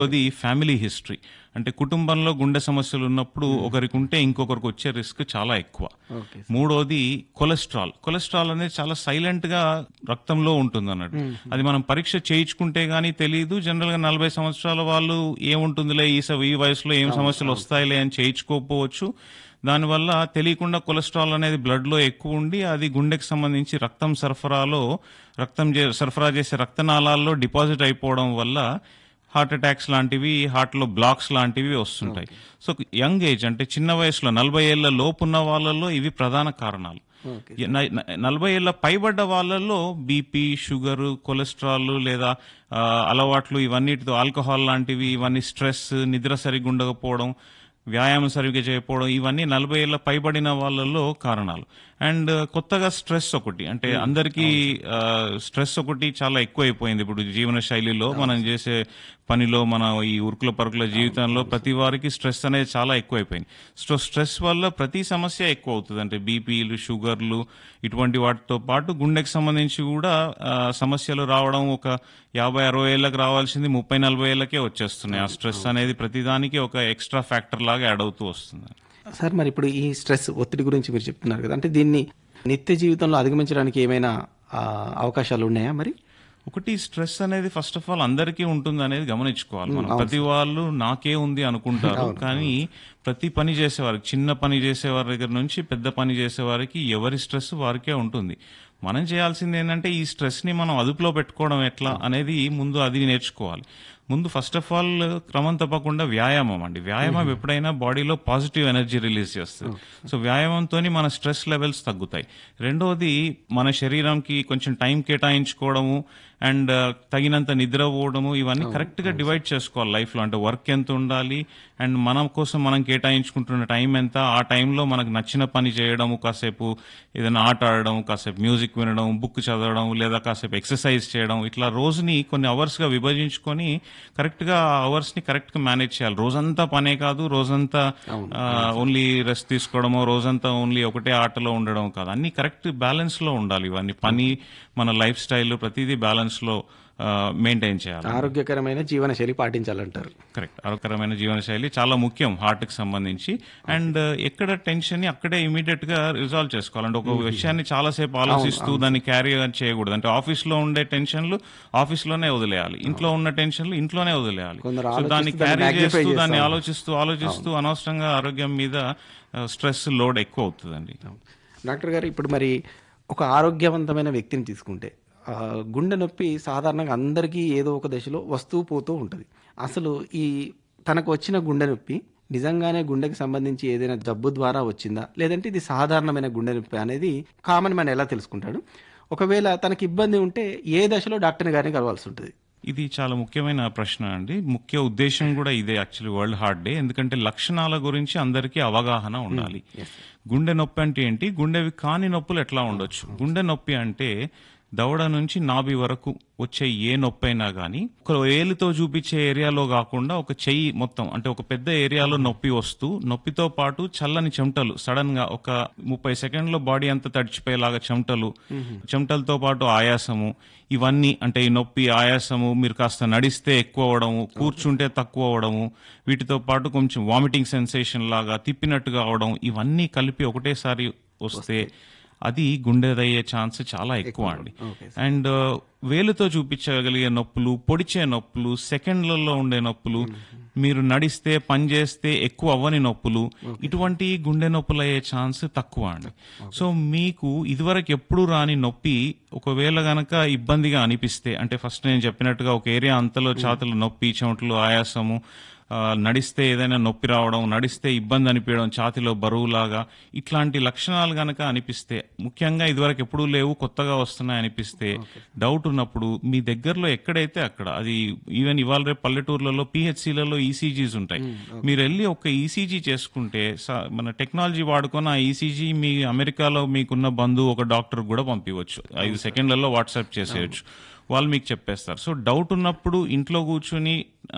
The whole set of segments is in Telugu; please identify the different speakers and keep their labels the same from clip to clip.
Speaker 1: అది ఫ్యామిలీ హిస్టరీ అంటే కుటుంబంలో గుండె సమస్యలు ఉన్నప్పుడు ఒకరికి ఉంటే ఇంకొకరికి వచ్చే రిస్క్ చాలా ఎక్కువ
Speaker 2: ఓకే
Speaker 1: మూడోది కొలెస్ట్రాల్ కొలెస్ట్రాల్ అనేది చాలా సైలెంట్ గా రక్తంలో ఉంటుంది అన్నట్టు అది మనం పరీక్ష చేయించుకుంటే గానీ తెలియదు జనరల్ గా నలభై సంవత్సరాల వాళ్ళు ఏముంటుందిలే ఈ స- ఈ వయసులో ఏం సమస్యలు వస్తాయిలే అని చేయించుకోకపోవచ్చు దానివల్ల తెలియకుండా కొలెస్ట్రాల్ అనేది బ్లడ్ లో ఎక్కువ ఉండి అది గుండెకి సంబంధించి రక్తం సరఫరాలో రక్తం చే- సరఫరా చేసే రక్తనాళాల్లో డిపాజిట్ అయిపోవడం వల్ల హార్ట్ అటాక్స్ లాంటివి హార్ట్ లో బ్లాక్స్ లాంటివి వస్తుంటాయి సో యంగ్ ఏజ్ అంటే చిన్న వయసులో నలభై ఏళ్ల లోపు ఉన్న వాళ్ళలో ఇవి ప్రధాన కారణాలు
Speaker 2: ఓకే
Speaker 1: న- న- నలభై ఏళ్ల పైబడ్డ వాళ్ళల్లో బీపీ షుగర్ కొలెస్ట్రాల్ లేదా ఆ, అలవాట్లు ఇవన్నిటితో ఆల్కహాల్ లాంటివి ఇవన్నీ స్ట్రెస్ నిద్ర సరిగ్గా ఉండకపోవడం వ్యాయామం సరిగ్గా చేయకపోవడం ఇవన్నీ నలభై ఏళ్ల పైబడిన వాళ్ళల్లో కారణాలు అండ్ కొత్తగా స్ట్రెస్ ఒకటి అంటే అందరికీ స్ట్రెస్ ఒకటి చాలా ఎక్కువైపోయింది ఇప్పుడు జీవన శైలిలో మనం చేసే పనిలో మన ఈ ఉరుకుల పరుకుల జీవితంలో ప్రతి వారికి స్ట్రెస్ అనేది చాలా ఎక్కువైపోయింది సో స్ట్రెస్ వల్ల ప్రతి సమస్య ఎక్కువ అవుతుంది అంటే బీపీలు షుగర్లు ఇటువంటి వాటితో పాటు గుండెకి సంబంధించి కూడా ఆ, సమస్యలు రావడం ఒక యాభై అరవై ఏళ్ళకి రావాల్సింది ముప్పై నలభై ఏళ్ళకే వచ్చేస్తున్నాయి ఆ స్ట్రెస్ అనేది ప్రతిదానికి ఒక ఎక్స్ట్రా ఫ్యాక్టర్ లాగా యాడ్ అవుతూ వస్తుంది
Speaker 2: సార్ మరి ఇప్పుడు ఈ స్ట్రెస్ ఒత్తిడి గురించి మీరు చెప్తున్నారు కదా అంటే దీన్ని నిత్య జీవితంలో అధిగమించడానికి ఏమైనా ఆ, అవకాశాలు ఉన్నాయా మరి
Speaker 1: ఒకటి స్ట్రెస్ అనేది ఫస్ట్ ఆఫ్ ఆల్ అందరికీ ఉంటుంది అనేది గమనించుకోవాలి మనం ప్రతి వాళ్ళు నాకే ఉంది అనుకుంటారు కానీ ప్రతి పని చేసేవారికి చిన్న పని చేసేవారి దగ్గర నుంచి పెద్ద పని చేసేవారికి ఎవరి స్ట్రెస్ వారికే ఉంటుంది మనం చేయాల్సింది ఏంటంటే ఈ స్ట్రెస్ ని మనం అదుపులో పెట్టుకోవడం ఎట్లా అనేది ముందు అది నేర్చుకోవాలి ముందు ఫస్ట్ ఆఫ్ ఆల్ క్రమం తప్పకుండా వ్యాయామం అండి వ్యాయామం ఎప్పుడైనా బాడీలో పాజిటివ్ ఎనర్జీ రిలీజ్ చేస్తుంది సో వ్యాయామంతో మన స్ట్రెస్ లెవెల్స్ తగ్గుతాయి రెండోది మన శరీరంకి కొంచెం టైం కేటాయించుకోవడము అండ్ తగినంత నిద్ర పోవడము ఇవన్నీ కరెక్ట్ గా డివైడ్ చేసుకోవాలి లైఫ్ లో అంటే వర్క్ ఎంత ఉండాలి అండ్ మనం కోసం మనం కేటాయించుకుంటున్న టైం ఎంత ఆ టైంలో మనకు నచ్చిన పని చేయడము కాసేపు ఏదైనా ఆట ఆడడం కాసేపు మ్యూజిక్ వినడం బుక్ చదవడం లేదా కాసేపు ఎక్సర్సైజ్ చేయడం ఇట్లా రోజుని కొన్ని అవర్స్ గా విభజించుకొని కరెక్ట్ గా అవర్స్ ని కరెక్ట్ గా మేనేజ్ చేయాలి రోజంతా పనే కాదు రోజంతా ఓన్లీ రెస్ట్ తీసుకోవడమో రోజంతా ఓన్లీ ఒకటే ఆటలో ఉండడం కాదు అన్ని కరెక్ట్ బ్యాలెన్స్ లో ఉండాలి ఇవన్నీ పని మన లైఫ్ స్టైల్ ప్రతిదీ బ్యాలెన్స్ లో మెయింటైన్ చేయాలి
Speaker 2: ఆరోగ్యకరమైన జీవన శైలి పాటించాలంటారు
Speaker 1: కరెక్ట్ ఆరోగ్యకరమైన జీవనశైలి చాలా ముఖ్యం హార్ట్ కి సంబంధించి అండ్ ఎక్కడ టెన్షన్ ని అక్కడే ఇమీడియట్ గా రిజాల్వ్ చేసుకోవాలంటే ఒక విషయాన్ని చాలాసేపు ఆలోచిస్తూ దాన్ని క్యారీ చేయకూడదు అంటే ఆఫీస్ లో ఉండే టెన్షన్లు ఆఫీస్ లోనే వదిలేయాలి ఇంట్లో ఉన్న టెన్షన్లు ఇంట్లోనే వదిలేయాలి
Speaker 2: కొందరు
Speaker 1: సో దాన్ని
Speaker 2: ఆలోచిస్తూ దాన్ని
Speaker 1: క్యారీ
Speaker 2: magnify
Speaker 1: చేస్తూ దాన్ని
Speaker 2: చేస్తారు.
Speaker 1: ఆలోచిస్తూ ఆలోచిస్తూ అనవసరంగా ఆరోగ్యం మీద స్ట్రెస్ లోడ్ ఎక్కువ అవుతుందండి
Speaker 2: డాక్టర్ గారు ఇప్పుడు మరి ఒక ఆరోగ్యవంతమైన వ్యక్తిని తీసుకుంటే ఆ, గుండె నొప్పి సాధారణంగా అందరికీ ఏదో ఒక దశలో వస్తూ పోతూ ఉంటుంది అసలు ఈ తనకు వచ్చిన గుండె నొప్పి నిజంగానే గుండెకి సంబంధించి ఏదైనా జబ్బు ద్వారా వచ్చిందా లేదంటే ఇది సాధారణమైన గుండె నొప్పి అనేది కామన్ మ్యాన్ ఎలా తెలుసుకుంటాడు ఒకవేళ తనకి ఇబ్బంది ఉంటే ఏ దశలో డాక్టర్ గారిని కలవాల్సి ఉంటుంది
Speaker 1: ఇది చాలా ముఖ్యమైన ప్రశ్న అండి ముఖ్య ఉద్దేశం కూడా ఇదే యాక్చువల్లీ వరల్డ్ హార్ట్ డే ఎందుకంటే లక్షణాల గురించి అందరికీ అవగాహన ఉండాలి గుండె నొప్పి అంటే ఏంటి గుండెవి కాని నొప్పులు ఎట్లా ఉండొచ్చు గుండె నొప్పి అంటే దవడ నుంచి నాభి వరకు వచ్చే ఏ నొప్పి అయినా కానీ ఒక ఏలుతో చూపించే ఏరియాలో కాకుండా ఒక చెయ్యి మొత్తం అంటే ఒక పెద్ద ఏరియాలో నొప్పి వస్తూ నొప్పితో పాటు చల్లని చెమటలు సడన్ గా ఒక ముప్పై సెకండ్లో బాడీ అంతా తడిచిపోయేలాగా చెమటలు చెమటలతో పాటు ఆయాసము ఇవన్నీ అంటే ఈ నొప్పి ఆయాసము మీరు కాస్త నడిస్తే ఎక్కువ అవడము కూర్చుంటే తక్కువ అవడము వీటితో పాటు కొంచెం వామిటింగ్ సెన్సేషన్ లాగా తిప్పినట్టుగా అవడం ఇవన్నీ కలిపి ఒకటేసారి వస్తే అది గుండెదయ్యే ఛాన్స్ చాలా ఎక్కువ అండి అండ్ వేలుతో చూపించగలిగే నొప్పులు పొడిచే నొప్పులు సెకండ్లలో ఉండే నొప్పులు మీరు నడిస్తే పని చేస్తే ఎక్కువ అవ్వని నొప్పులు ఇటువంటి గుండె నొప్పులు అయ్యే ఛాన్స్ తక్కువ అండి సో మీకు ఇదివరకు ఎప్పుడు రాని నొప్పి ఒకవేళ గనక ఇబ్బందిగా అనిపిస్తే అంటే ఫస్ట్ నేను చెప్పినట్టుగా ఒక ఏరియా అంతలో ఛాతలు నొప్పి చెమటలు ఆయాసము ఆ, నడిస్తే ఏదైనా నొప్పి రావడం నడిస్తే ఇబ్బంది అనిపించడం ఛాతిలో బరువులాగా ఇట్లాంటి లక్షణాలు గనక అనిపిస్తే ముఖ్యంగా ఇదివరకు ఎప్పుడూ లేవు కొత్తగా వస్తున్నాయి అనిపిస్తే డౌట్ ఉన్నప్పుడు మీ దగ్గరలో ఎక్కడైతే అక్కడ అది ఈవెన్ ఇవాళ రేపు పల్లెటూర్లలో పిహెచ్సిలలో ఈసీజీస్ ఉంటాయి మీరు వెళ్ళి ఒక ఈసీజీ చేసుకుంటే స- మన టెక్నాలజీ వాడుకొని ఆ ఈసీజీ మీ అమెరికాలో మీకున్న బంధువు ఒక డాక్టర్ కూడా పంపించవచ్చు ఐదు సెకండ్లలో వాట్సాప్ చేసేయచ్చు వాళ్ళు మీకు చెప్పేస్తారు సో డౌట్ ఉన్నప్పుడు ఇంట్లో కూర్చుని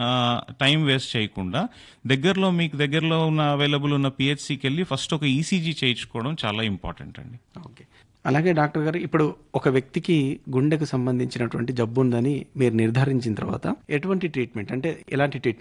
Speaker 1: టైం వేస్ట్ చేయకుండా దగ్గరలో మీకు దగ్గరలో ఉన్న అవైలబుల్ ఉన్న పిహెచ్సికి వెళ్ళి ఫస్ట్ ఒక ఈసీజీ చేయించుకోవడం చాలా ఇంపార్టెంట్ అండి
Speaker 2: ఓకే అలాగే డాక్టర్ గారు ఇప్పుడు ఒక వ్యక్తికి గుండెకు సంబంధించినటువంటి జబ్బు ఉందని మీరు నిర్ధారించిన తర్వాత ఎటువంటి ట్రీట్మెంట్ అంటే ఎలాంటి ట్రీట్మెంట్